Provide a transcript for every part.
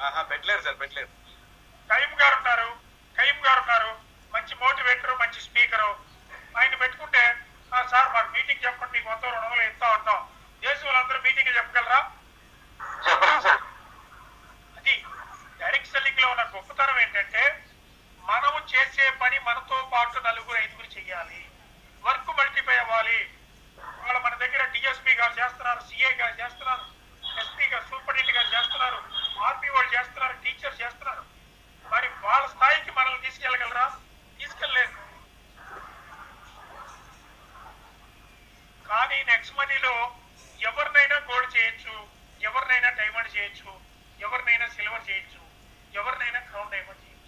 ఆహా పెట్టలేరు సార్ పెట్టలేరు కయ్యం గారు ఉన్నారు కయ్యం గారు ఉన్నారు మంచి మోటివేటర్ మంచి స్పీకరు ఆయన పెట్టుకుంటే "ఆ, సార్ మాకు మీటింగ్ చెప్పండి మీకు వంద రెండు వందలు ఇస్తా ఉంటాం దేశంలో అందరూ మీటింగ్ చెప్పగలరా చెప్పండి సార్ అది డైరెక్ట్ సెల్లింగ్ లో ఉన్న గొప్పతనం ఏంటంటే మనము చేసే పని మనతో పాటు నలుగురు ఐదుగురు చెయ్యాలి వర్క్ మల్టిపై అవ్వాలి వాళ్ళ మన దగ్గర డిఎస్పీ గారు చేస్తున్నారు సిఏ గారు చేస్తున్నారు ఎస్పీ గారు సూపరింటెండెంట్ గారు చేస్తున్నారు ఆర్పీ వాళ్ళు చేస్తున్నారు టీచర్స్ చేస్తున్నారు మరి వాళ్ళ స్థాయికి మనల్ని తీసుకెళ్ళగలరా తీసుకెళ్ళలేదు కానీ నెక్స్ట్ మనీలో ఎవరినైనా గోల్డ్ చేయొచ్చు ఎవరినైనా డైమండ్ చేయొచ్చు ఎవరినైనా సిల్వర్ చేయొచ్చు ఎవరినైనా క్రౌన్ డైమండ్ చేయొచ్చు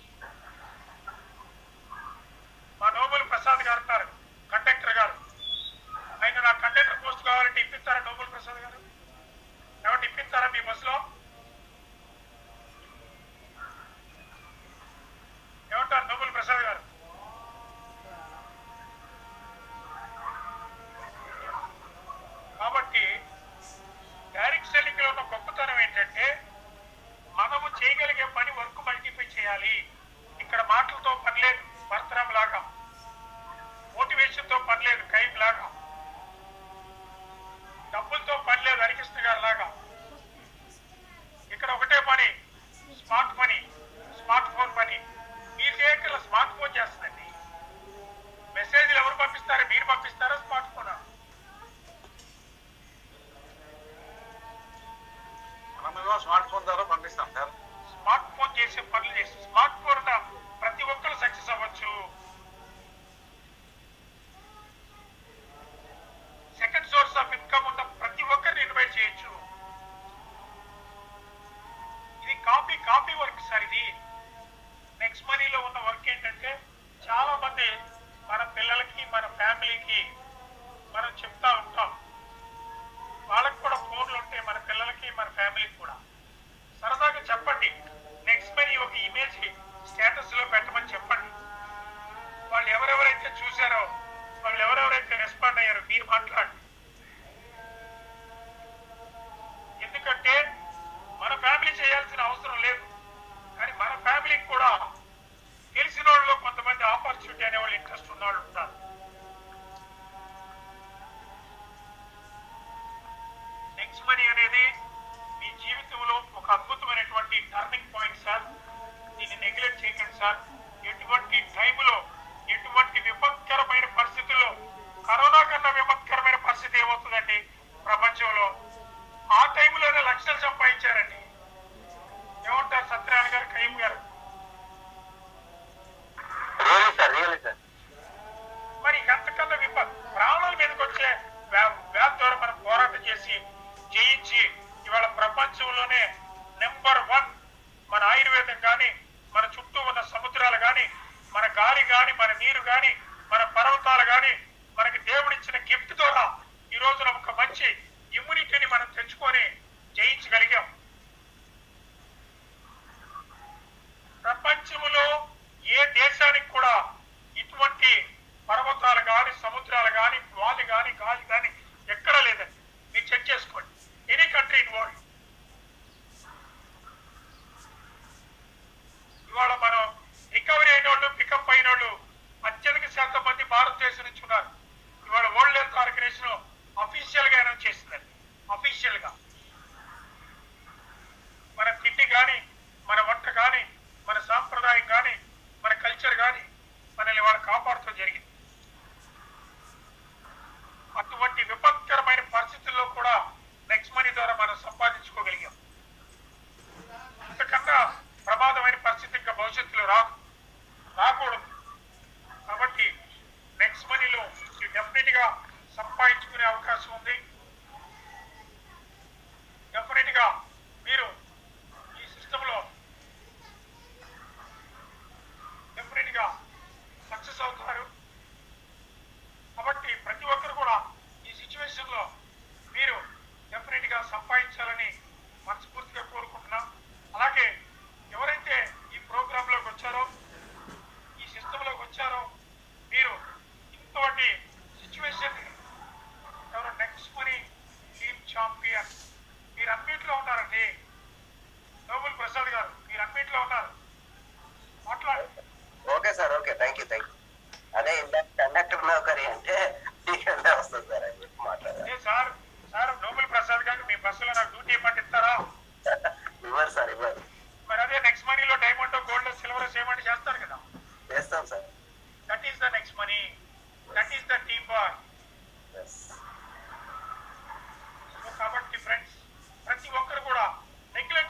మా నోబుల్ ప్రసాద్ గారు ఉన్నారు కండక్టర్ గారు ఆయన నా కండక్టర్ పోస్ట్ కావాలంటే ఇప్పిస్తారా నోబుల్ ప్రసాద్ గారు ఏమంటే ఇప్పిస్తారా మీ బస్సులో ఏమంటారు నోబుల్ ప్రసాద్ గారు కాబట్టి డైరెక్ట్ సెల్లింగ్ లో ఉన్న గొప్పతనం ఏంటంటే మనము చేయగలిగే పని వర్క్ మల్టిప్లై చేయాలి ఇక్కడ మాటలతో పని లేదు భర్తరం లాగా మోటివేషన్ తో పని లేదు కైమ్ లాగా డబ్బులతో పని లేదు హరికృష్ణ గారి లాగా ఇక్కడ ఒకటే పని స్మార్ట్ మనీ స్మార్ట్ ఫోన్ పని మీరు చేయగల స్మార్ట్ ఫోన్ చేస్తుందండి మెసేజ్లు ఎవరు పంపిస్తారో మీరు పంపిస్తారా స్మార్ట్ ఫోనా మనమేమో స్మార్ట్ ఫోన్ ద్వారా పంపిస్తాం సార్ స్మార్ట్ ఫోన్ చేసే పనులు చేసి స్మార్ట్ ఫోన్ ఉన్న ప్రతి ఒక్కరు సక్సెస్ అవ్వచ్చు సెకండ్ సోర్స్ ఆఫ్ ఇన్కమ్ ఉన్న ప్రతి ఒక్కరిని ఇన్వైట్ చేయొచ్చు ఇది కాపీ కాపీ వర్క్ సార్ ఇది నెక్స్ట్ మనీలో ఉన్న వర్క్ ఏంటంటే చాలా మంది మన పిల్లలకి మన ఫ్యామిలీకి మనం చెప్తా ఉంటాం వాళ్ళకి కూడా ఫోన్లు ఉంటాయి మన పిల్లలకి మన ఫ్యామిలీకి కూడా సరదాగా చెప్పండి నెక్స్ట్ మనీ ఒక ఇమేజ్ స్టేటస్ లో పెట్టమని చెప్పండి వాళ్ళు ఎవరెవరైతే చూసారో వాళ్ళు ఎవరెవరైతే రెస్పాండ్ అయ్యారో మీరు మాట్లాడండి ఎందుకంటే మన ఫ్యామిలీ చేయాల్సిన అవసరం లేదు కానీ మన ఫ్యామిలీకి కూడా తెలిసిన వాళ్ళు కొంతమంది ఆపర్చునిటీ అనే వాళ్ళు ఇంట్రెస్ట్ ఉన్న వాళ్ళు ఉంటారు నెక్స్ట్ మనీ అనేది మీ జీవితంలో ఒక అద్భుతమైనటువంటి టర్నింగ్ పాయింట్ సార్ దీన్ని నెగ్లెక్ట్ చేయకండి సార్ ఎటువంటి టైంలో ఎటువంటి విపత్కరమైన పరిస్థితుల్లో కరోనా కన్నా విపత్కరమైన పరిస్థితి ఏమవుతుందండి ప్రపంచంలో ఆ టైంలోనే లక్షలు సంపాదించారండి ఏమంటారు సత్యనారాయణ గారు కయ్యం గారు రియలీ సార్ రియలీ సార్ మరి అంతకన్నా విపత్ ప్రాణాల మీదకి వచ్చే వ్యా- వ్యాధి ద్వారా మనం పోరాటం చేసి జయించి ఇవాళ ప్రపంచంలోనే నెంబర్ వన్ మన ఆయుర్వేదం కానీ మన చుట్టూ ఉన్న సముద్రాలు కానీ మన గాలి కానీ మన నీరు కానీ మన పర్వతాలు కానీ మనకి దేవుడిచ్చిన గిఫ్ట్ ద్వారా ఈ రోజున ఒక మంచి ఇమ్యూనిటీని మనం తెచ్చుకొని జయించగలిగాం ప్రపంచంలో ఏ దేశానికి కూడా ఇటువంటి పర్వతాలు కానీ సముద్రాలు కానీ వాలి కానీ గాలి కానీ ఎక్కడా లేదండి మీరు చెక్ చేసుకోండి ఎనీ కంట్రీ ఇన్ వరల్డ్ ఇవాళ మనం రికవరీ అయిన వాళ్ళు పికప్ అయిన వాళ్ళు అత్యధిక శాతం మంది భారతదేశం నుంచి ఉన్నారు ఇవాళ వరల్డ్ హెల్త్ ఆర్గనైజేషన్ అఫీషియల్ గా అనౌన్స్ చేసిందండి అఫీషియల్ గా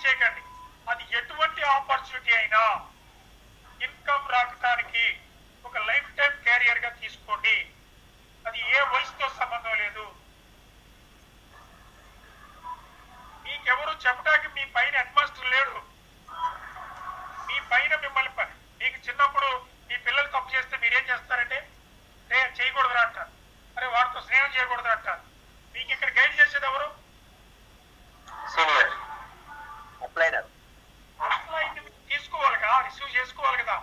చేయకండి అది ఎటువంటి ఆపర్చునిటీ అయినా ఇన్కమ్ రాకటానికి ఒక లైఫ్ టైం క్యారియర్ గా తీసుకోండి అది ఏ వయసుతో సంబంధం లేదు మీకెవరు చెప్పడానికి మీ పైన హెడ్ మాస్టర్ లేడు మీ పైన మిమ్మల్ని ప- మీకు చిన్నప్పుడు మీ పిల్లలు తప్పు చేస్తే మీరేం చేస్తారంటే రే చేయకూడదురా అంటారు అరే వాడితో స్నేహం చేయకూడదు అంటారు మీకు ఇక్కడ గైడ్ చేసేది ఎవరు సీనియర్ అప్లైనర్ అసలు ఆయన్ని మీరు తీసుకోవాలి కదా రిసీవ్ చేసుకోవాలి కదా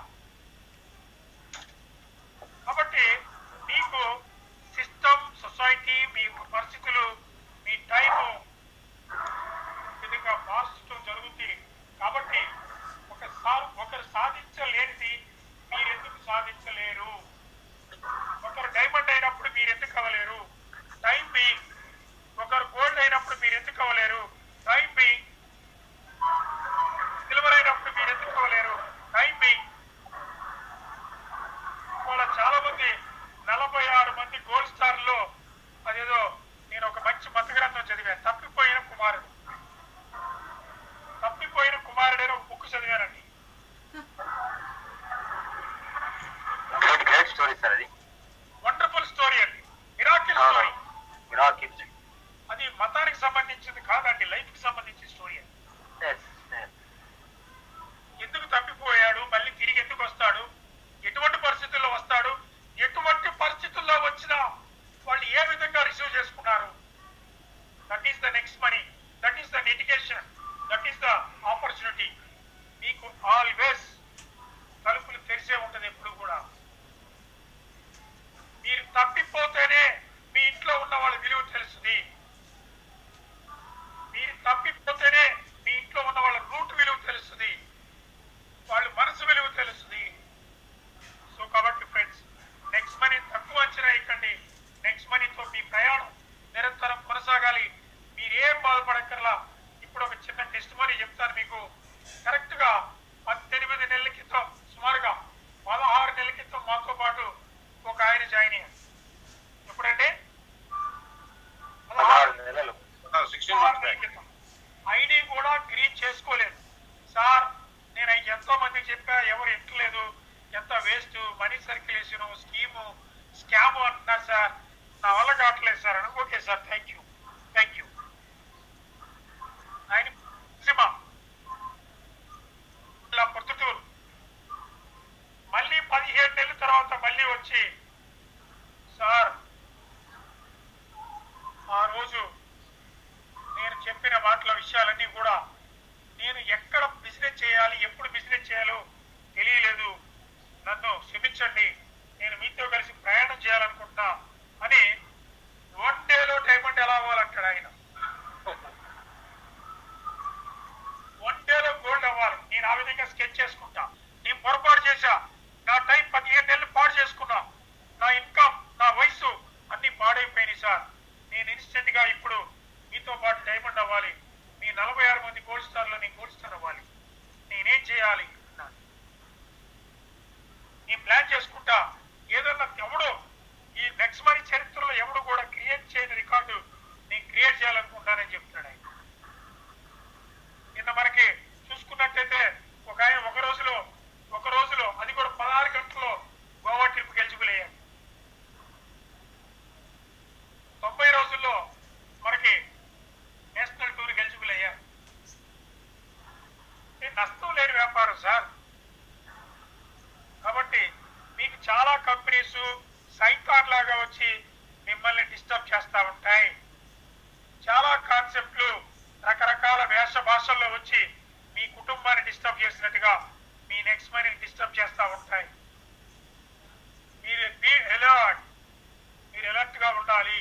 కాబట్టి మీకు సిస్టమ్ సొసైటీ మీ పరిస్థితులు మీ టైము విధంగా మార్చడం జరుగుతుంది కాబట్టి ఒకసారి ఒకరు సాధించలేనిది మీరెందుకు సాధించలేరు ఒకరు డైమండ్ అయినప్పుడు మీరు ఎందుకు అవ్వలేరు టైం బీయింగ్ ఒకరు గోల్డ్ అయినప్పుడు మీరు ఎందుకు అవ్వలేరు టైం బీయింగ్ సిల్వర్ అయినప్పుడు మీరు ఎందుకు అవ్వలేరు టైం బీయింగ్ ఇవాళ చాలా మంది నలభై ఆరు మంది గోల్డ్ స్టార్ లో అదేదో నేను ఒక మంచి మత గ్రంథం చదివాను తప్పిపోయిన కుమారుడు తప్పిపోయిన కుమారుడు అని ఒక బుక్ చదివానండి గ్రేట్ గ్రేట్ స్టోరీ సార్ అది వండర్ఫుల్ స్టోరీ అండి మిరాకిల్ స్టోరీ మిరాకిల్ అది మతానికి సంబంధించింది కాదండి లైఫ్ కి సంబంధించిన స్టోరీ అది ఎస్ ఎందుకు తప్పిపోయాడు మళ్ళీ తిరిగి ఎందుకు వస్తాడు ఎటువంటి పరిస్థితుల్లో వస్తాడు ఎటువంటి పరిస్థితుల్లో వచ్చినా వాళ్ళు ఏ విధంగా రిసీవ్ చేసుకున్నారు that is the next money that is the education that is the opportunity మీకు ఆల్వేస్ తలుపులు తెరిసే ఉంటది ఎప్పుడు కూడా మీరు తప్పిపోతేనే మీ ఇంట్లో ఉన్న వాళ్ళ విలువ తెలుస్తుంది మీరు తప్పిపోతేనే మీ ఇంట్లో ఉన్న వాళ్ళ రూట్ విలువ తెలుస్తుంది వాళ్ళ మనసు విలువ తెలుస్తుంది సో కాబట్టి ఫ్రెండ్స్ నెక్స్ట్ మనీ తక్కువ అంచనా వేయకండి నెక్స్ట్ మనీతో మీ ప్రయాణం నిరంతరం కొనసాగాలి మీరేం బాధపడక్కర్లా ఇప్పుడు ఒక చిన్న టెస్ట్ మనీ చెప్తాను మీకు కరెక్ట్ గా పద్దెనిమిది నెలల క్రితం సుమారుగా పదహారు నెలల క్రితం మాతో పాటు ఒక ఆయన జాయిన్ అయ్యారు ఎప్పుడంటే పదహారు నెలలు సిక్స్టీన్ మంత్స్ బ్యాక్ ఐడి కూడా గ్రీన్ చేసుకోలేదు సార్ నేను ఎంతో మందికి చెప్పా ఎవరు ఎట్టలేదు ఎంత waste money circulation scheme scam అంటున్నారు సార్ నా వల్ల కావట్లేదు సార్ అని okay sir thank you thank you ఆయన సినిమా ఇలా పొద్దుటూరు మళ్ళీ పదిహేడు నెలల తర్వాత మళ్ళీ వచ్చి సార్ ఆ రోజు నేను చెప్పిన మాటల విషయాలన్నీ కూడా నేను ఎక్కడ బిజినెస్ చేయాలి ఎప్పుడు బిజినెస్ చేయాలో తెలియలేదు నన్ను క్షమించండి నేను మీతో కలిసి ప్రయాణం చేయాలనుకుంటున్నా అని వన్ డేలో డైమండ్ ఎలా అవ్వాలంటాడు ఆయన వన్ డేలో గోల్డ్ అవ్వాలి నేను ఆ విధంగా స్కెచ్ చేసుకుంటా నేను పొరపాటు చేశా నా టైం పదిహేను నెలలు పాడు చేసుకున్నా నా ఇన్కమ్ నా వయసు అన్ని పాడైపోయినాయి సార్ నేను ఇన్స్టెంట్ గా ఇప్పుడు మీతో పాటు డైమండ్ అవ్వాలి మీ నలభై ఆరు మంది గోల్డ్ స్టార్ లో నేను గోల్డ్ స్టార్ అవ్వాలి నేనేం చేయాలి అన్నాను. నేను ప్లాన్ చేసుకుంటా ఏదన్నా ఎవడు ఈ నెక్స్ట్ మనీ చరిత్రలో ఎవడు కూడా క్రియేట్ చేయని రికార్డు నేను క్రియేట్ చేయాలనుకుంటానని చెప్తున్నాడు ఆయన నిన్న మనకి చూసుకున్నట్టయితే ఒక ఆయన ఒక రోజులో ఒక రోజులో అది కూడా పదహారు గంటల్లో గోవా ట్రిప్ గెలుచుకులేయాడు తొంభై రోజుల్లో మనకి నేషనల్ టూర్ గెలుచుకులయ్యా నష్టం లేని వ్యాపారం సార్ కాబట్టి మీకు చాలా కంపెనీస్ సైకాన్ లాగా వచ్చి మిమ్మల్ని డిస్టర్బ్ చేస్తా ఉంటాయి చాలా కాన్సెప్ట్లు రకరకాల వేష భాషల్లో వచ్చి మీ కుటుంబాన్ని డిస్టర్బ్ చేసినట్టుగా మీ నెక్స్ట్ మనీని డిస్టర్బ్ చేస్తా ఉంటాయి మీరు బీ అలర్ట్ మీరు అలర్ట్ గా ఉండాలి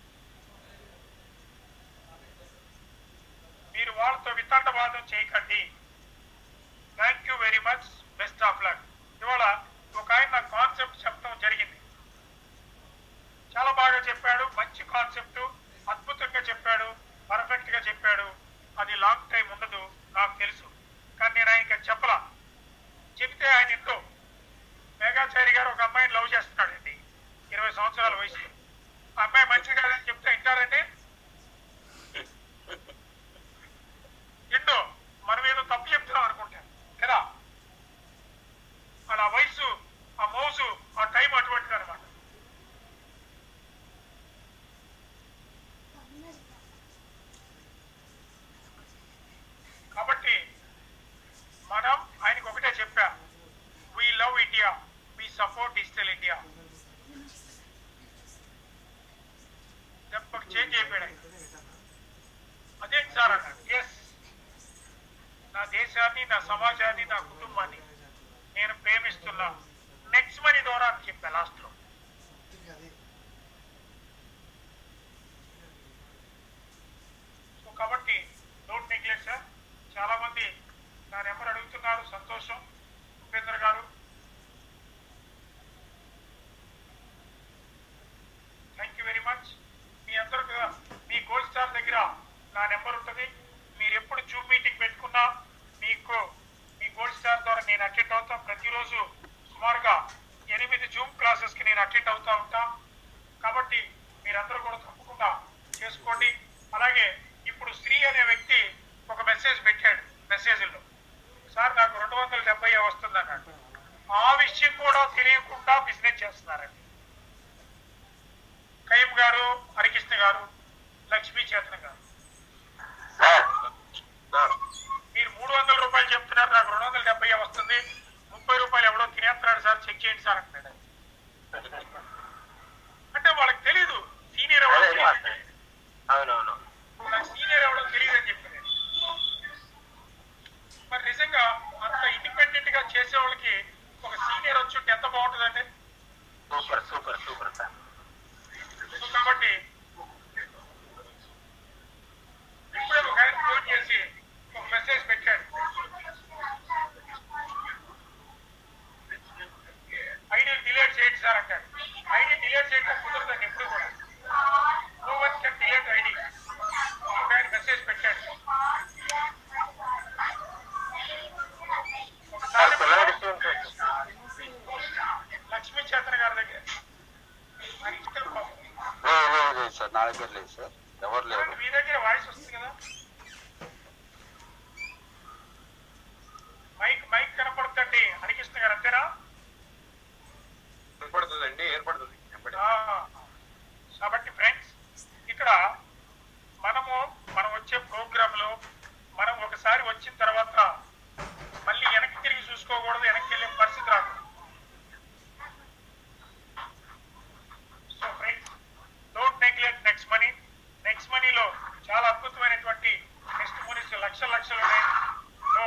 మీరు వాళ్ళతో వితండవాదం చేయకండి thank you very much best of luck ఇవాళ ఒక ఆయన నాకు కాన్సెప్ట్ చెప్పడం జరిగింది చాలా బాగా చెప్పాడు మంచి కాన్సెప్ట్ అద్భుతంగా చెప్పాడు పర్ఫెక్ట్ గా చెప్పాడు అది లాంగ్ టైం ఉండదు నాకు తెలుసు కానీ నేను ఆయనకి అది చెప్పలా చెప్తే ఆయన ఇంటో మేఘాచారి గారు ఒక అమ్మాయిని లవ్ చేస్తున్నాడండి ఇరవై సంవత్సరాల వయసు ఆ అమ్మాయి మంచిది కాదని చెప్తే వింటారండి ఇంటో మన అయిపోయాడు ఆయన. అదేంటి సార్ అన్నాడు ఎస్ నా దేశాన్ని నా సమాజాన్ని నా కుటుంబాన్ని నేను ప్రేమిస్తున్నా నెక్స్ట్ మనీ ద్వారా అని చెప్పా లాస్ట్ లో సో కాబట్టి డోంట్ నెగ్లెక్ట్ సార్ చాలా మంది నా నెంబర్ అడుగుతున్నారు సంతోషం Upendra garu thank you very much మీ అందరూ కూడా మీ గోల్డ్ స్టార్ దగ్గర నా నెంబర్ ఉంటుంది మీరు ఎప్పుడు జూమ్ మీటింగ్ పెట్టుకున్నా మీకు మీ గోల్డ్ స్టార్ ద్వారా నేను అటెండ్ అవుతా ప్రతిరోజు సుమారుగా ఎనిమిది జూమ్ క్లాసెస్ కి నేను అటెండ్ అవుతా ఉంటా కాబట్టి మీరందరూ కూడా తప్పకుండా చేసుకోండి అలాగే ఇప్పుడు శ్రీ అనే వ్యక్తి ఒక మెసేజ్ పెట్టాడు మెసేజ్లో సార్ నాకు రెండు వందల డెబ్బై వస్తుంది అన్నాడు ఆ విషయం కూడా తెలియకుండా బిజినెస్ చేస్తున్నారండి కయ్యం గారు హరికృష్ణ గారు లక్ష్మీ చేతన గారు సార్ సార్ మీరు మూడు వందల రూపాయలు చెప్తున్నారు నాకు రెండు వందల డెబ్బై వస్తుంది ముప్పై రూపాయలు ఎవడో తినేస్తున్నాడు సార్ చెక్ చేయండి సార్ అంటున్నాడు అంటే వాళ్ళకి తెలీదు సీనియర్ ఎవడో అదే తెలియదు. అవునవును నాకు సీనియర్ ఎవడో తెలియదు అని చెప్పారు మరి నిజంగా అంత ఇండిపెండెంట్ గా చేసే వాళ్ళకి ఒక సీనియర్ వచ్చి ఉంటే ఎంత బాగుంటుందండి super super super sir so కాబట్టి ఇప్పుడే ఒక ఆయన ఫోన్ చేసి ఒక మెసేజ్ పెట్టాడు ఐడి డిలీట్ చేయండి సార్ అంటాడు ఐడి డిలీట్ చేయడం కుదరదండి ఎప్పుడు కూడా no one can delete ID ఒక ఆయన మెసేజ్ పెట్టాడు సార్ ఒకసారి పిల్లల డిస్టర్బెన్స్ లక్ష్మీ చేతన గారి దగ్గర ఆయన ఇష్టం పాపం. లేదు లేదు లేదు సార్ నా దగ్గర లేదు సార్ ఎవరు లేరు మీ దగ్గర వాయిస్ వస్తుంది కదా మైక్ మైక్ కనపడుతుంది హరికృష్ణ గారు అంతేనా ఏర్పడుతుందండి ఏర్పడుతుంది వెంబడి. ఆ, కాబట్టి ఫ్రెండ్స్ ఇక్కడ మనము మనం వచ్చే ప్రోగ్రామ్ లో మనం ఒకసారి వచ్చిన తర్వాత మళ్ళీ వెనక్కి తిరిగి చూసుకోకూడదు వెనక్కి వెళ్ళే పరిస్థితి రాదు so friends don't neglect next money next మనీలో చాలా అద్భుతమైనటువంటి నెక్స్ట్ మనీస్ లక్షల లక్షలు ఉన్నాయి సో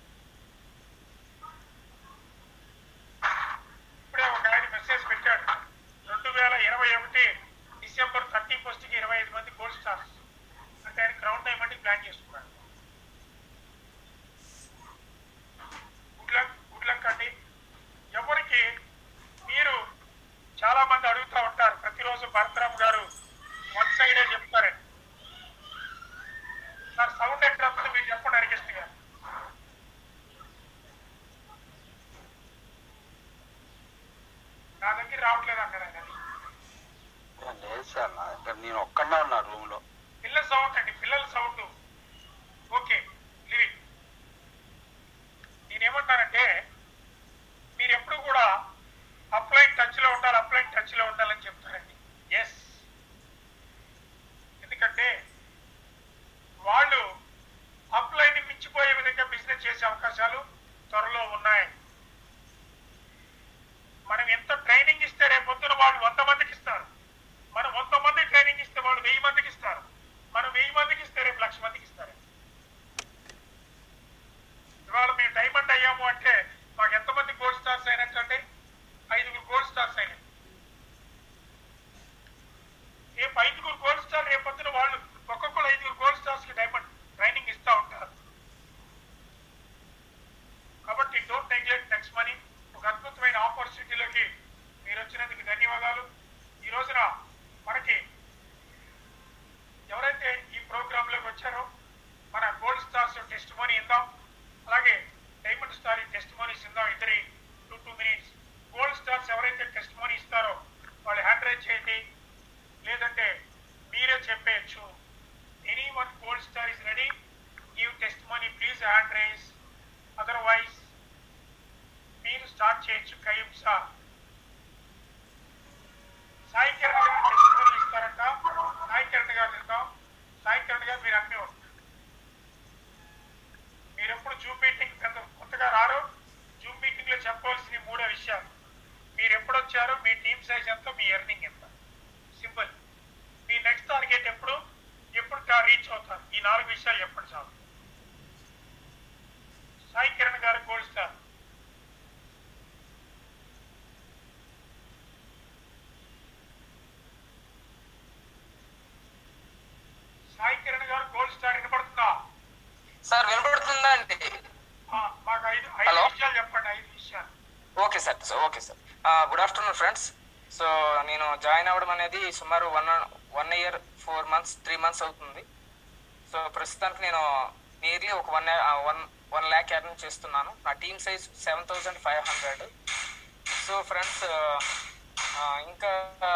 ఇప్పుడే ఒక ఆయన మెసేజ్ పెట్టాడు రెండు వేల ఇరవై ఒకటి డిసెంబర్ థర్టీ ఫస్ట్ కి ఇరవై ఐదు మంది గోల్డ్ స్టార్స్ అంటే ఆయన క్రౌన్ డైమండ్ ప్లాన్ చేసుకున్నాడు గుడ్ లక్ గుడ్ లక్ అండి ఎవరికి మీరు చాలా మంది అడుగుతూ ఉంటారు ప్రతిరోజు భరతరామ్ గారు వన్ సైడే చెప్తారండి సార్ సౌండ్ ఎక్కడ వస్తుంది మీరు చెప్పండి హరికృష్ణ గారు నా దగ్గర రావట్లేదు అంటారు ఆయన లేదు సార్ నా దగ్గర నేను ఒక్కడే ఉన్నా రూమ్ లో పిల్లల సౌండ్ అండి పిల్లల సౌండ్ ఓకే లివింగ్ నేనేమంటానంటే మీరు ఎప్పుడు కూడా అప్లైన్ టచ్ లో ఉండాలి అప్లైన్ టచ్ లో ఉండాలని చెప్తారండి ఎస్ ఎందుకంటే వాళ్ళు అప్లైన్ మించిపోయే విధంగా బిజినెస్ చేసే అవకాశాలు త్వరలో ఉన్నాయి మనం ఎంత ట్రైనింగ్ ఇస్తే రేపు పొద్దున వాళ్ళు వంద మందికి ఇస్తారు మనం వంద మంది ట్రైనింగ్ ఇస్తే వాళ్ళు వెయ్యి మందికి ఇస్తారు మనం వెయ్యి మందికి ఇస్తే రేపు లక్ష మందికి ఇస్తారు ఇవాళ మేము డైమండ్ అయ్యాము అంటే మాకు ఎంతమంది గోల్డ్ స్టార్స్ అయినట్టండి ఐదుగురు గోల్డ్ స్టార్స్ అయినాయి రేపు ఐదుగురు గోల్డ్ స్టార్ రేపు పొద్దున వాళ్ళు ఒక్కొక్కరు ఐదుగురు గోల్డ్ స్టార్స్ కి డైమండ్ ట్రైనింగ్ ఇస్తా ఉంటారు కాబట్టి డోంట్ నెగ్లెక్ట్ నెక్స్ట్ మనీ ఒక అద్భుతమైన ఆపర్చునిటీలోకి మీరు వచ్చినందుకు ధన్యవాదాలు ఈ రోజున మనకి ఎవరైతే ఈ ప్రోగ్రామ్ లోకి వచ్చారో మన గోల్డ్ స్టార్స్ టెస్ట్ మనీ ఇందాం అలాగే డైమండ్ స్టార్ టెస్ట్ మనీస్ ఇందాం ఇద్దరి two two minutes gold stars ఎవరైతే టెస్ట్ మనీ ఇస్తారో వాళ్ళు హ్యాండ్ రైజ్ చేయండి లేదంటే మీరే చెప్పేయచ్చు any one gold star is ready give test money please hand raise otherwise మీరు స్టార్ట్ చేయొచ్చు కయ్యం సార్ సాయి కిరణ్ గారు టెస్ట్ మనీ ఇస్తారంట సాయి కిరణ్ గారు ఇద్దాం సాయి కిరణ్ గారు మీరు అన్నీ మీరు ఎప్పుడు జూమ్ మీటింగ్ పెద్ద కొత్తగా రారు జూమ్ మీటింగ్ లో చెప్పవలసిన ఈ మూడే విషయాలు మీరు ఎప్పుడు వచ్చారో మీ టీమ్ సైజ్ ఎంత మీ ఎర్నింగ్ ఎంత సింపుల్ మీ నెక్స్ట్ టార్గెట్ ఎప్పుడు అవుతారు ఈ నాలుగు విషయాలు చెప్పండి చాలు సాయి కిరణ్ గారు గోల్డ్ స్టార్ సాయి కిరణ్ గారు గోల్డ్ స్టార్ వినపడుతుందా సార్ వినపడుతుందా అండి ఆ, మాకు ఐదు ఐదు హలో. విషయాలు చెప్పండి ఐదు విషయాలు okay sir so okay sir good afternoon friends so నేను జాయిన్ అవ్వడం అనేది సుమారు one one year four months three months అవుతుంది సో ప్రస్తుతానికి నేను నియర్లీ ఒక one one one lakh earn చేస్తున్నాను నా team size seven thousand five hundred so friends ఇంకా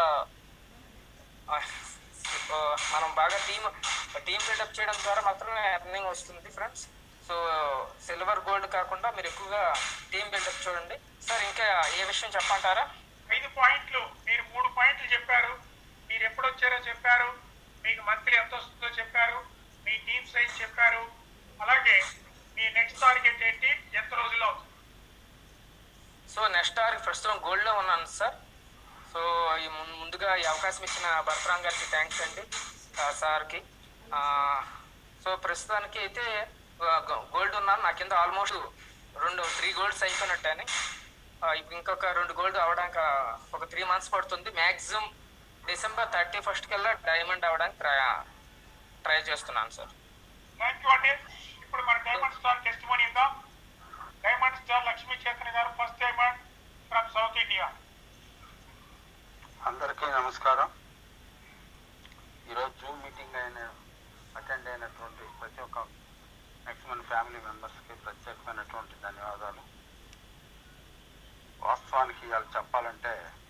ఆ, ఆ, మనం బాగా టీమ్ టీమ్ బిల్డప్ చేయడం ద్వారా మాత్రమే ఎర్నింగ్ వస్తుంది ఫ్రెండ్స్ సో సిల్వర్ గోల్డ్ కాకుండా మీరు ఎక్కువగా టీమ్ బిల్డప్ చూడండి సార్ ఇంకా ఏ విషయం చెప్పంటారా ఐదు పాయింట్లు మీరు మూడు పాయింట్లు చెప్పారు మీరు ఎప్పుడు వచ్చారో చెప్పారు మీకు మంత్లీ ఎంత వస్తుందో చెప్పారు మీ టీమ్ సైజ్ చెప్పారు అలాగే మీ నెక్స్ట్ టార్గెట్ ఏంటి ఎంత రోజుల్లో అవుతుంది సో నెక్స్ట్ టార్గెట్ ప్రస్తుతం గోల్డ్లో ఉన్నాను సార్ సో ఈ ముం- ముందుగా ఈ అవకాశం ఇచ్చిన భరతరామ్ గారికి థ్యాంక్స్ అండి ఆ, సార్కి ఆ, సో ప్రస్తుతానికి అయితే గోల్డ్ ఉన్నాను నా కింద ఆల్మోస్ట్ రెండు త్రీ గోల్డ్స్ అయిపోయినట్టని ఆ, ఇప్పుడు ఇంకొక రెండు గోల్డ్ అవడానికి ఆ, ఒక త్రీ మంత్స్ పడుతుంది మ్యాక్సిమం డిసెంబర్ థర్టీ ఫస్ట్ కల్లా డైమండ్ అవడానికి ట్రై ట్రై చేస్తున్నాను సార్ థ్యాంక్ యూ అండి ఇప్పుడు మన డైమండ్ స్టార్ టెస్ట్ మనీ ఇద్దాం డైమండ్ స్టార్ లక్ష్మీ చేతన్ గారు first diamond from South India అందరికీ నమస్కారం ఈరోజు జూమ్ మీటింగ్ అయిన అటెండ్ అయినటువంటి ప్రతి ఒక్క నెక్స్ట్ ఫ్యామిలీ మెంబర్స్కి ప్రత్యేకమైనటువంటి ధన్యవాదాలు వాస్తవానికి ఇవాళ చెప్పాలంటే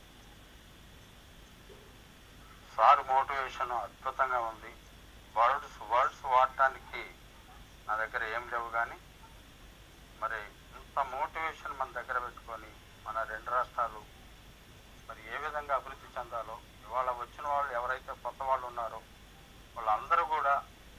సార్ మోటివేషన్ అద్భుతంగా ఉంది వర్డ్స్ వర్డ్స్ వాడటానికి నా దగ్గర ఏం లేవు కానీ మరి ఇంత మోటివేషన్ మన దగ్గర పెట్టుకొని మన రెండు రాష్ట్రాలు మరి ఏ విధంగా అభివృద్ధి చెందాలో ఇవాళ వచ్చిన వాళ్ళు ఎవరైతే కొత్త వాళ్ళు ఉన్నారో వాళ్ళందరూ కూడా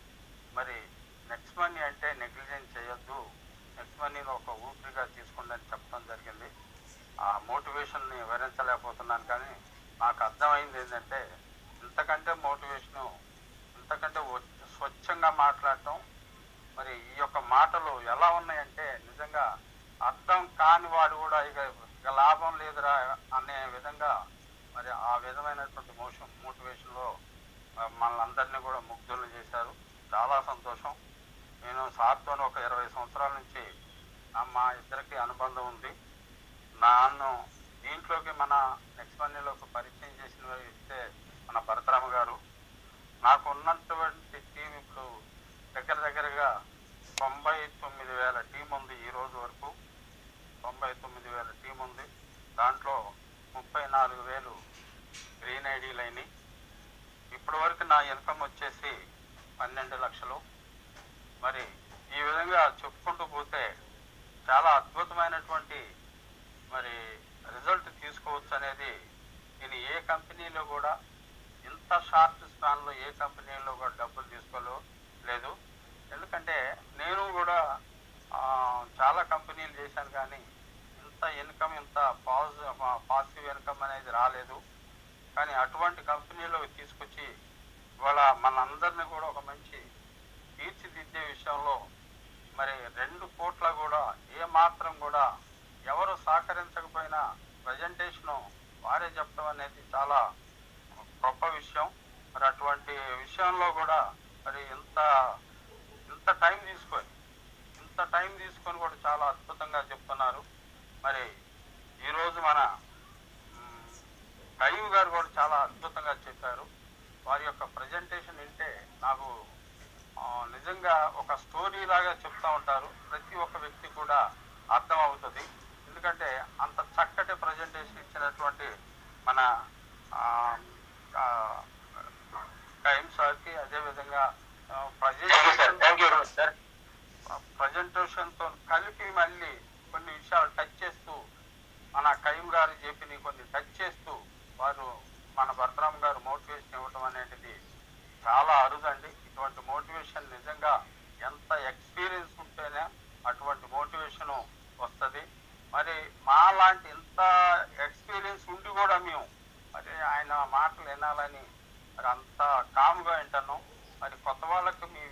మరి నెక్స్ట్ మనీ అంటే నెగ్లిజెన్స్ చేయొద్దు నెక్స్ట్ మనీని ఒక ఊపిరిగా తీసుకోండి అని చెప్పడం జరిగింది ఆ మోటివేషన్ని వివరించలేకపోతున్నాను కానీ నాకు అర్థమైంది ఏంటంటే ఇంతకంటే మోటివేషను ఇంతకంటే వ- స్వచ్ఛంగా మాట్లాడటం మరి ఈ యొక్క మాటలు ఎలా ఉన్నాయంటే నిజంగా అర్థం కాని వాడు కూడా ఇక ఇక లాభం లేదురా అనే విధంగా మరి ఆ విధమైనటువంటి మోషన్ మోటివేషన్లో మనల్ని అందరినీ కూడా ముగ్ధులు చేశారు చాలా సంతోషం నేను సార్తో ఒక ఇరవై సంవత్సరాల నుంచి ఆ మా ఇద్దరికి అనుబంధం ఉంది నన్ను దీంట్లోకి మన నెక్స్ట్ మనీలోకి పరిచయం చేసిన వ్యక్తే మన భరతరామ గారు నాకు ఉన్నటువంటి టీం ఇప్పుడు దగ్గర దగ్గరగా తొంభై తొమ్మిది వేల టీం ఉంది ఈ రోజు వరకు తొంభై తొమ్మిది వేల టీం ఉంది దాంట్లో ముప్పై నాలుగు వేలు గ్రీన్ ఐడీలు అయినాయి ఇప్పటి వరకు నా ఇన్కమ్ వచ్చేసి పన్నెండు లక్షలు మరి ఈ విధంగా చెప్పుకుంటూ పోతే చాలా అద్భుతమైనటువంటి మరి రిజల్ట్ తీసుకోవచ్చు అనేది నేను ఏ కంపెనీలో కూడా ఇంత షార్ట్ స్పాన్లో ఏ కంపెనీలో కూడా డబ్బులు తీసుకోలో లేదు ఎందుకంటే నేను కూడా ఆ, చాలా కంపెనీలు చేశాను కానీ ఇంత ఇన్కమ్ ఇంత పాజిటివ్ పాజిటివ్ ఇన్కమ్ అనేది రాలేదు కానీ అటువంటి కంపెనీలో తీసుకొచ్చి ఇవాళ మనందరినీ కూడా ఒక మంచి తీర్చిదిద్దే విషయంలో మరి రెండు కోట్ల కూడా ఏ మాత్రం కూడా ఎవరు సహకరించకపోయినా ప్రజెంటేషను వారే చెప్పడం అనేది చాలా గొప్ప విషయం మరి అటువంటి విషయంలో కూడా మరి ఇంత ఇంత టైం తీసుకొని ఇంత టైం తీసుకొని కూడా చాలా అద్భుతంగా చెప్తున్నారు మరి ఈరోజు మన మ్, కయ్యూమ్ గారు కూడా చాలా అద్భుతంగా చెప్పారు వారి యొక్క ప్రజెంటేషన్ వింటే నాకు ఆ, నిజంగా ఒక స్టోరీ లాగా చెప్తా ఉంటారు ప్రతి ఒక్క వ్యక్తి కూడా అర్థం అవుతుంది ఎందుకంటే అంత చక్కటి ప్రజెంటేషన్ ఇచ్చినటువంటి మన ఆ, ఆ, కయ్యూమ్ సార్కి అదేవిధంగా thank you sir thank you presentation sir ప్రజెంటేషన్తో కలిపి మళ్ళీ కొన్ని విషయాలు టచ్ చేస్తూ మన కయ్యం గారు చెప్పిన కొన్ని టచ్ చేస్తూ వారు మన భరతరామ్ గారు మోటివేషన్ ఇవ్వటం అనేది చాలా అరుదండి ఇటువంటి మోటివేషన్ నిజంగా ఎంత ఎక్స్పీరియన్స్ ఉంటేనే అటువంటి మోటివేషన్ వస్తుంది మరి మా లాంటి ఇంత ఎక్స్పీరియన్స్ ఉండి కూడా మేము మరి ఆయన మాటలు వినాలని మరి అంత కామ్గా వింటున్నాం మరి కొత్త వాళ్ళకి మీ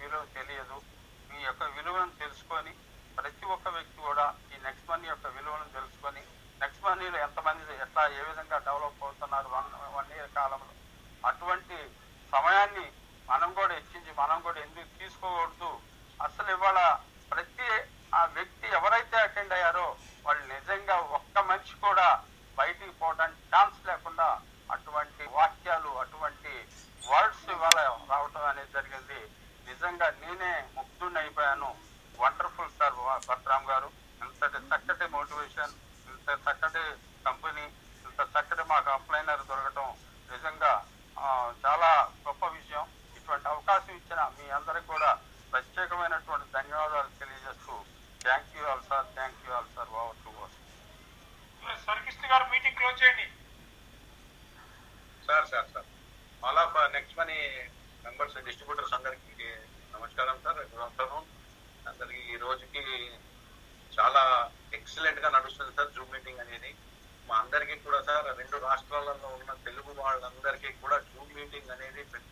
ఏ విధంగా డెవలప్ అవుతున్నారు వన్ వన్ ఇయర్ కాలంలో అటువంటి సమయాన్ని మనం కూడా హెచ్చించి మనం కూడా ఎందుకు తీసుకోకూడదు అసలు ఇవాళ ప్రతి ఆ వ్యక్తి ఎవరైతే అటెండ్ అయ్యారో వాళ్ళు నిజంగా ఒక్క మనిషి కూడా బయటికి పోవడానికి ఛాన్స్ లేకుండా అటువంటి వాక్యాలు అటువంటి వర్డ్స్ ఇవాళ రావటం అనేది జరిగింది నిజంగా నేనే ముగ్ధుడిని అయిపోయాను వండర్ఫుల్ సార్ భద్రామ్ గారు ఇంతటి చక్కటి మోటివేషన్ ఇంత చక్కటి కంపెనీ ఇంత చక్కటి మాకు అప్లైనర్ దొరకటం నిజంగా ఆ, చాలా గొప్ప విషయం ఇటువంటి అవకాశం ఇచ్చిన మీ అందరికి కూడా ప్రత్యేకమైనటువంటి ధన్యవాదాలు తెలియజేస్తూ thank you all sir thank you all sir over to వర్స్ సర్కిస్ట్ గారు మీటింగ్ క్లోజ్ చేయండి sir sir sir all of next money members distributors అందరికి నమస్కారం సార్ గుడ్ ఆఫ్టర్నూన్ అందరికి ఈ రోజుకి చాలా ఎక్సలెంట్ గా నడుస్తుంది సార్ జూమ్ మీటింగ్ అనేది మా అందరికీ కూడా సార్ రెండు రాష్ట్రాలలో ఉన్న తెలుగు వాళ్ళందరికీ కూడా జూమ్ మీటింగ్ అనేది పెద్ద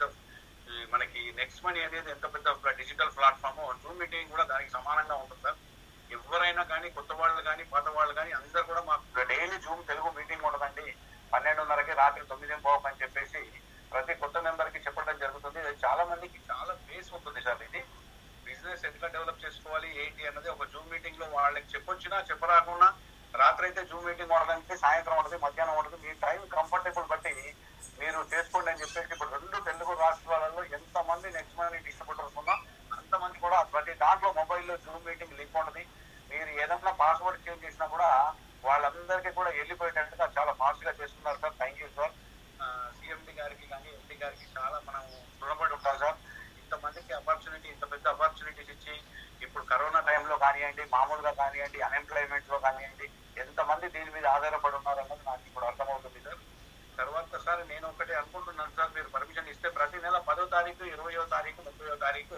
ఈ మనకి నెక్స్ట్ మనీ అనేది ఎంత పెద్ద డిజిటల్ ప్లాట్ఫామ్ జూమ్ మీటింగ్ కూడా దానికి సమానంగా ఉంటుంది సార్ ఎవరైనా కానీ కొత్త వాళ్ళు కానీ పాత వాళ్ళు కానీ అందరు కూడా మాకు డైలీ జూమ్ తెలుగు మీటింగ్ ఉండదండి పన్నెండున్నరకి రాత్రి తొమ్మిది పోవకు అని చెప్పేసి ప్రతి కొత్త మెంబర్ కి చెప్పడం జరుగుతుంది ఇది చాలా మందికి చాలా బేస్ ఉంటుంది సార్ ఇది బిజినెస్ ఎట్లా డెవలప్ చేసుకోవాలి ఏంటి అన్నది ఒక జూమ్ మీటింగ్ లో వాళ్ళకి చెప్పొచ్చినా చెప్పరాకున్నా రాత్రి అయితే జూమ్ మీటింగ్ ఉండదంటే సాయంత్రం ఉంటుంది మధ్యాహ్నం ఉంటుంది మీ టైం కంఫర్టబుల్ బట్టి మీరు చేసుకోండి అని చెప్పేసి ఇప్పుడు రెండు తెలుగు రాష్ట్రాలలో ఎంత మంది నెక్స్ట్ మంది డిస్ట్రిబ్యూటర్స్ ఉన్నా అంతమంది కూడా ప్రతి దాంట్లో మొబైల్లో జూమ్ మీటింగ్ లింక్ ఉంటుంది మీరు ఏదైనా పాస్వర్డ్ చేంజ్ చేసినా కూడా వాళ్ళందరికీ కూడా వెళ్ళిపోయేటట్టుగా చాలా ఫాస్ట్ గా చేస్తున్నారు sir thank you sir CMD గారికి కానీ ఎండి గారికి చాలా మనం రుణపడి ఉంటాం సార్ ఇంతమందికి ఆపర్చునిటీ ఇంత పెద్ద ఆపర్చునిటీస్ ఇచ్చి ఇప్పుడు కరోనా టైంలో కానివ్వండి మామూలుగా కానివ్వండి అన్ఎంప్లాయ్మెంట్ లో కానివ్వండి ఎంతమంది దీని మీద ఆధారపడి ఉన్నారు అన్నది నాకు ఇప్పుడు అర్థమవుతుంది సార్ తర్వాత సార్ నేను ఒకటి అనుకుంటున్నాను సార్ మీరు పర్మిషన్ ఇస్తే ప్రతి నెల పదో తారీఖు ఇరవయో తారీఖు ముప్పయో తారీఖు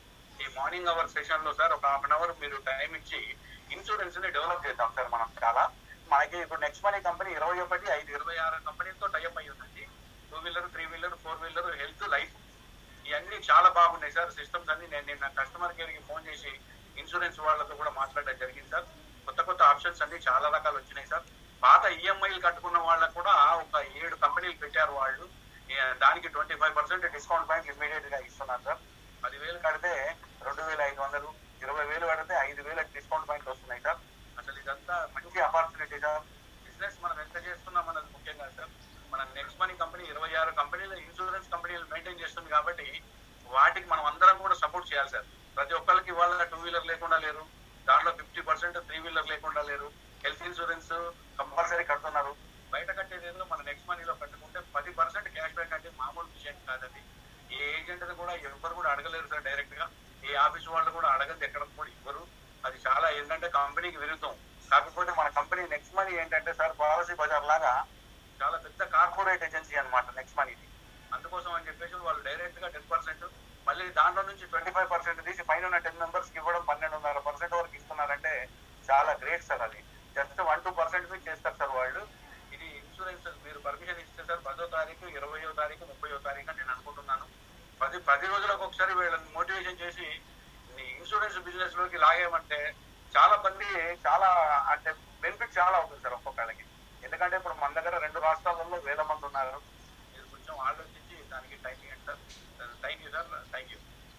ఈ మార్నింగ్ అవర్ సెషన్ లో సార్ ఒక హాఫ్ అన్ అవర్ మీరు టైం ఇచ్చి ఇన్సూరెన్స్ ని డెవలప్ చేద్దాం సార్ మనం చాలా మనకి ఇప్పుడు నెక్స్ట్ మనీ కంపెనీ ఇరవై ఒకటి ఐదు ఇరవై ఆరు కంపెనీతో టైప్ అయి ఉందండి two wheeler three wheeler four wheeler health life ఇవన్నీ చాలా బాగున్నాయి సార్ సిస్టమ్స్ అన్ని నేను నిన్న కస్టమర్ కేర్ కి ఫోన్ చేసి ఇన్సూరెన్స్ వాళ్ళతో కూడా మాట్లాడడం జరిగింది సార్ కొత్త కొత్త ఆప్షన్స్ అన్ని చాలా రకాలు వచ్చినాయి సార్ పాత ఈఎంఐలు కట్టుకున్న వాళ్ళకు కూడా ఒక ఏడు కంపెనీలు పెట్టారు వాళ్ళు ఏ, దానికి twenty five percent discount point immediate గా ఇస్తున్నారు సార్ పదివేలు కడితే రెండు వేల ఐదు వందలు ఇరవై వేలు కడితే ఐదు వేల డిస్కౌంట్ పాయింట్ వస్తున్నాయి సార్ అసలు ఇదంతా మంచి ఆపర్చునిటీ సార్ బిజినెస్ మనం ఎంత చేస్తున్నాం అన్నది ముఖ్యం కాదు సార్ మన నెక్స్ట్ మనీ కంపెనీ ఇరవై ఆరు కంపెనీలు ఇన్సూరెన్స్ కంపెనీలు మెయింటైన్ చేస్తుంది కాబట్టి వాటికి మనం అందరం కూడా సపోర్ట్ చేయాలి సార్ ప్రతి ఒక్కరికి ఇవాళ టూ వీలర్ లేకుండా లేరు దాంట్లో ఫిఫ్టీ పర్సెంట్ త్రీ వీలర్ లేకుండా లేరు హెల్త్ ఇన్సూరెన్స్ కంపల్సరీ కడుతున్నారు బయట కట్టేది ఏదో మన నెక్స్ట్ మనీలో కట్టుకుంటే పది పర్సెంట్ క్యాష్ బ్యాక్ అంటే మామూలు విషయం కాదండి ఏ ఏజెంట్ కూడా ఎవరు కూడా అడగలేరు సార్ డైరెక్ట్ గా ఏ ఆఫీస్ వాళ్ళు కూడా అడగదు ఎక్కడ కూడా ఇవ్వరు అది చాలా ఏంటంటే కంపెనీకి విరుద్ధం కాకపోతే మన కంపెనీ నెక్స్ట్ మనీ ఏంటంటే సార్ పాలసీ బజార్ లాగా చాలా పెద్ద కార్పొరేట్ ఏజెన్సీ అన్నమాట నెక్స్ట్ మనీది అందుకోసం అని చెప్పేసి వాళ్ళు డైరెక్ట్ గా టెన్ పర్సెంట్ మళ్ళీ దాంట్లో నుంచి ట్వంటీ ఫైవ్ పర్సెంట్ తీసి పైన ఉన్న టెన్ మెంబర్స్ కి ఇవ్వడం పన్నెండున్నర పర్సెంట్ వరకు ఇస్తున్నారంటే చాలా గ్రేట్ సార్ అది జస్ట్ వన్ టూ పర్సెంట్ మీద చేస్తారు సార్ వాళ్ళు ఇది ఇన్సూరెన్స్ మీరు పర్మిషన్ ఇస్తే సార్ పదో తారీఖు ఇరవయో తారీఖు ముప్పయో తారీఖు అని నేను అనుకుంటున్నాను పది పది రోజులకు ఒకసారి వీళ్ళని మోటివేషన్ చేసి ఈ ఇన్సూరెన్స్ బిజినెస్ లోకి లాగేయమంటే చాలా మంది చాలా అంటే బెనిఫిట్ చాలా అవుతుంది సార్ ఒక్కొక్కళ్ళకి ఎందుకంటే ఇప్పుడు మన దగ్గర రెండు రాష్ట్రాలలో వేల మంది ఉన్నారు మీరు కొంచెం ఆలోచించి దానికి టైం ఇవ్వండి sir thank you sir thank you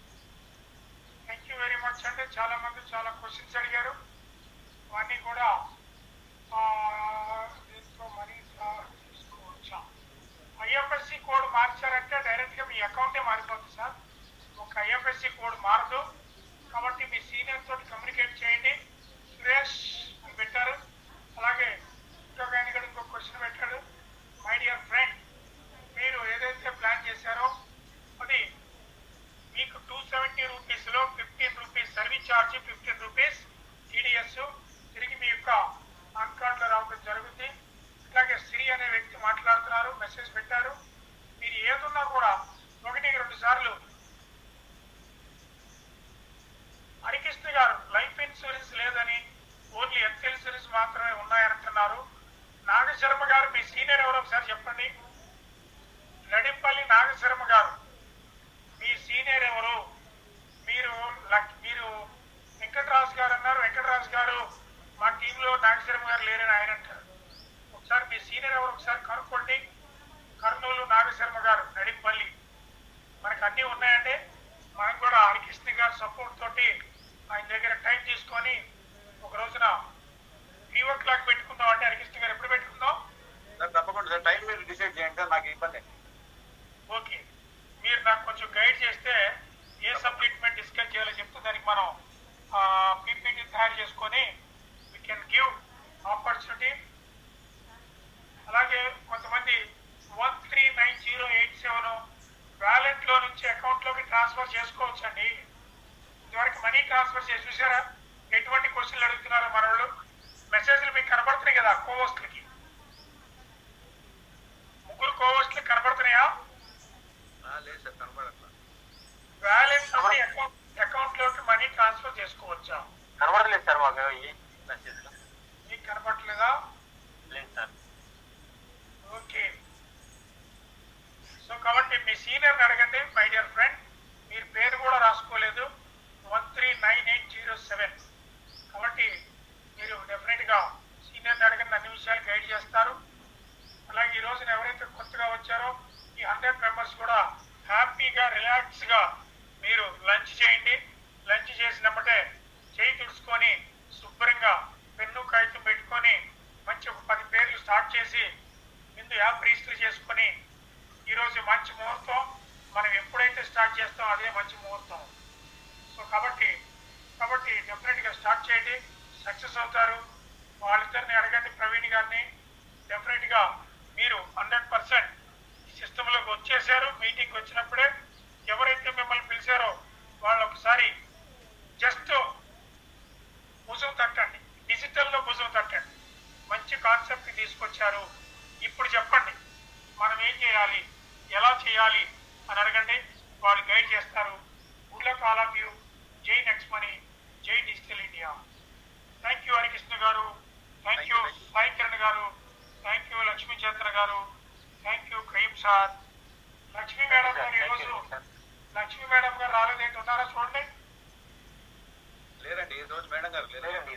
thank you very much అండి చాలా మంది చాలా క్వశ్చన్స్ అడిగారు అవన్నీ కూడా ఆ, దీంట్లో మనీ డ్రా తీసుకోవచ్చా ఐఎఫ్ఎస్సి కోడ్ మార్చారంటే డైరెక్ట్ గా మీ అకౌంటే మారిపోతుంది సార్ ఒక ఐఎఫ్ఎస్సి కోడ్ మారదు కాబట్టి మీ సీనియర్ తోటి కమ్యూనికేట్ చేయండి సురేష్ అని పెట్టారు అలాగే ఇంకొక ఆయన కూడా ఇంకొక క్వశ్చన్ పెట్టాడు మై డియర్ ఫ్రెండ్ మీరు ఏదైతే ప్లాన్ చేశారో అది మీకు టూ సెవెంటీ రూపీస్ లో fifteen rupees service charge fifteen rupees TDS తిరిగి మీ యొక్క పాన్ కార్డులో రావడం జరుగుతుంది ఇట్లాగే సిరి అనే వ్యక్తి మాట్లాడుతున్నారు మెసేజ్ పెట్టారు మీరు ఏదున్నా కూడా ఒకటి రెండు సార్లు హరికృష్ణ గారు లైఫ్ ఇన్సూరెన్స్ లేదని ఓన్లీ హెల్త్ ఇన్సూరెన్స్ మాత్రమే ఉన్నాయంటున్నారు నాగశర్మ గారు మీ సీనియర్ ఎవరో ఒకసారి చెప్పండి నడింపల్లి నాగశర్మ గారు మీ సీనియర్ ఎవరు మీరు లక్- మీరు వెంకటరాజు గారు అన్నారు వెంకటరాజు గారు మా టీంలో నాగశర్మ గారు లేరని ఆయన అంటారు ఒకసారి సార్ మీ సీనియర్ ఎవరు ఒకసారి కనుక్కోండి కర్నూలు నాగశర్మ గారు నడింపల్లి మనకు అన్నీ ఉన్నాయంటే మనం కూడా హరికృష్ణ గారి సపోర్ట్ తోటి ఆయన దగ్గర టైం తీసుకొని ఒక రోజున త్రీ ఓ క్లాక్ పెట్టుకుందాం అంటే హరికృష్ణ గారు ఎప్పుడు పెట్టుకుందాం సార్ తప్పకుండా సార్ టైం మీరు డిసైడ్ చేయండి సార్ నాకు ఇబ్బంది ఓకే మీరు నాకు కొంచెం గైడ్ చేస్తే ఏ సబ్జెక్ట్ మీద డిస్కస్ చేయాలో చెప్తే దానికి మనం పీపీటీ తయారు చేసుకొని వీ కెన్ గివ్ ఆపర్చునిటీ అలాగే కొంతమంది one three nine zero eight seven wallet లో నుంచి అకౌంట్ లోకి ట్రాన్స్ఫర్ చేసుకోవచ్చండి ఇదివరకు మనీ ట్రాన్స్ఫర్ చేసి చూసారా ఎటువంటి క్వశ్చన్లు అడుగుతున్నారో మన వాళ్ళు మెసేజ్లు మీకు కనబడుతున్నాయి కదా కోవోస్ట్లకి ముగ్గురు కోవోస్ట్లకి కనబడుతున్నాయా లేదు సార్ కనబడట్లా బ్యాలెన్స్ నుండి అకౌంట్ అకౌంట్ లోకి మనీ ట్రాన్స్ఫర్ చేసుకోవచ్చా కనబడలేదు సార్ మాకు ఈ మెసేజ్లో మీకు కనబడట్లేదా లేదు సార్ ఓకే సో కాబట్టి మీ సీనియర్ అడగండి మై డియర్ ఫ్రెండ్ మీరు పేరు కూడా రాసుకోలేదు one three nine eight zero seven కాబట్టి మీరు డెఫినెట్ గా సీనియర్ అడగండి అన్ని విషయాలు గైడ్ చేస్తారు అలాగే ఈ రోజున ఎవరైతే కొత్తగా వచ్చారో ఈ హండ్రెడ్ మెంబర్స్ కూడా హ్యాపీగా రిలాక్స్ గా మీరు లంచ్ చేయండి లంచ్ చేసినప్పుడే చేయి తుడుచుకొని శుభ్రంగా పెన్ను కాగితం పెట్టుకొని మంచి ఒక పది పేర్లు స్టార్ట్ చేసి ముందు యాప్ రిజిస్టర్ చేసుకొని ఈరోజు మంచి ముహూర్తం మనం ఎప్పుడైతే స్టార్ట్ చేస్తాం అదే మంచి ముహూర్తం సో కాబట్టి కాబట్టి డెఫినెట్ గా స్టార్ట్ చేయండి సక్సెస్ అవుతారు వాళ్ళిద్దరిని అడగండి ప్రవీణ్ గారిని డెఫినెట్ గా మీరు హండ్రెడ్ పర్సెంట్ సిస్టమ్ లోకి వచ్చేసారు మీటింగ్ వచ్చినప్పుడే ఎవరైతే మిమ్మల్ని పిలిచారో వాళ్ళు ఒకసారి జస్ట్ భుజం తట్టండి డిజిటల్ లో భుజం తట్టండి మంచి కాన్సెప్ట్ తీసుకొచ్చారు ఇప్పుడు చెప్పండి మనం ఏం చేయాలి ఎలా చేయాలి అని అడగండి వాళ్ళు గైడ్ చేస్తారు good luck all of you jai next money jai digital India thank you Harikrishna గారు థ్యాంక్ యూ సాయి కిరణ్ గారు థ్యాంక్ యూ లక్ష్మీ చంద్ర గారు థ్యాంక్ యూ క్రీమ్ సార్ లక్ష్మీ మేడం గారు ఈరోజు లక్ష్మీ మేడం గారు రాలేదేంటి ఉన్నారా చూడండి లేరండి ఈ రోజు మేడం గారు లేరు